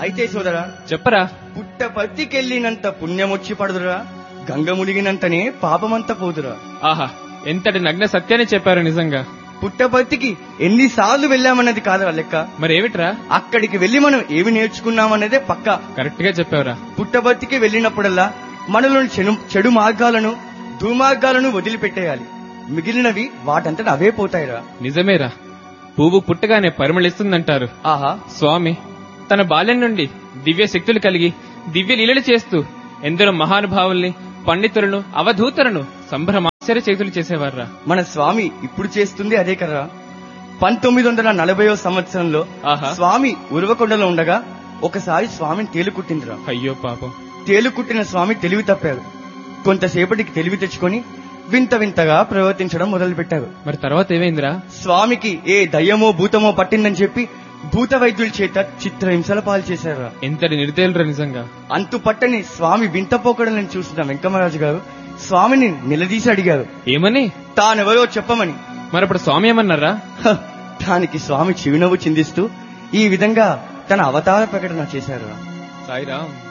అయితే సోదరా చెప్పరా పుట్టపర్తికెళ్ళినంత పుణ్యమొచ్చి పడుదురా గంగ ములిగినంతనే పాపమంత పోదురా ఆహా ఎంతటి నగ్న సత్యాన్ని చెప్పారు నిజంగా పుట్టపర్తికి ఎన్నిసార్లు వెళ్ళామన్నది కాదురా లెక్క మరేమిట్రా అక్కడికి వెళ్లి మనం ఏమి నేర్చుకున్నామన్నదే పక్కా కరెక్ట్ గా చెప్పావురా పుట్టబర్తికి వెళ్ళినప్పుడల్లా మనలోని చెడు చెడు మార్గాలను దుర్మార్గాలను వదిలిపెట్టేయాలి మిగిలినవి వాటంతట అవే పోతాయిరా నిజమేరా పువ్వు పుట్టగానే పరిమళిస్తుందంటారు ఆహా స్వామి తన బాల్యం నుండి దివ్య శక్తులు కలిగి దివ్య లీలలు చేస్తూ ఎందరో మహానుభావుల్ని పండితులను అవధూతలను సంభ్రమాశ్చర్య చేతులు చేసేవారా మన స్వామి ఇప్పుడు చేస్తుంది అదే కదా పంతొమ్మిది వందల నలభైవ సంవత్సరంలో ఆహా. స్వామి ఉరవకొండలో ఉండగా ఒకసారి స్వామిని తేలుకుట్టిందిరా అయ్యో పాపం తేలుకుట్టిన స్వామి తెలివి తప్పారు కొంతసేపటికి తెలివి తెచ్చుకొని వింత వింతగా ప్రవర్తించడం మొదలుపెట్టారు మరి తర్వాత ఏమైందిరా స్వామికి ఏ దయ్యమో భూతమో పట్టిందని చెప్పి భూత వైద్యుల చేత చిత్రహింసల పాలు చేశారు ఎంతటి నిర్దయులరా నిజంగా అంతు పట్టని స్వామి వింత పోకడలను చూసిన వెంకమరాజు గారు స్వామిని నిలదీసి అడిగారు ఏమని తానెవరో చెప్పమని మరప్పుడు స్వామి ఏమన్నారా హ, దానికి స్వామి చిరునవ్వు చిందిస్తూ ఈ విధంగా తన అవతార ప్రకటన చేశారు సాయిరామ్